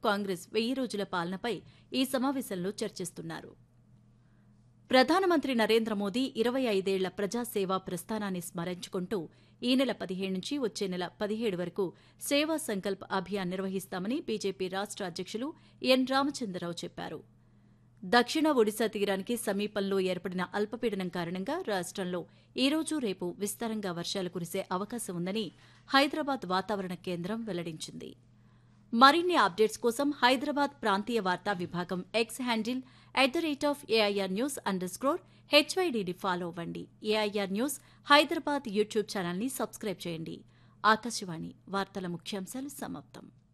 కాంగ్రెస్ వెయ్యి రోజుల పాలనపై ఈ సమావేశంలో చర్చిస్తున్నారు ప్రధానమంత్రి నరేంద్ర మోదీ ఇరవై ఐదేళ్ల ప్రజాసేవా ప్రస్థానాన్ని స్మరించుకుంటూ ఈ నెల పదిహేడు నుంచి వచ్చే నెల పదిహేడు వరకు సేవా సంకల్ప్ అభియాన్ నిర్వహిస్తామని బీజేపీ రాష్ట అధ్యక్షులు ఎన్ రామచంద్రరావు చెప్పారు దక్షిణ ఒడిశా తీరానికి సమీపంలో ఏర్పడిన అల్పపీడనం కారణంగా రాష్టంలో ఈ రోజు రేపు విస్తారంగా వర్షాలు కురిసే అవకాశం ఉందని హైదరాబాద్ వాతావరణ కేంద్రం వెల్లడించింది మరిన్ని అప్డేట్స్ కోసం హైదరాబాద్ ప్రాంతీయ వార్తా విభాగం X handle at the rate of AIR news underscore హెచ్వైడీని ఫాలో అవ్వండి ఏఐఆర్ న్యూస్ హైదరాబాద్ యూట్యూబ్ ఛానల్ని సబ్స్క్రైబ్ చేయండి ఆకాశవాణి వార్తల ముఖ్యాంశాలు సమాప్తం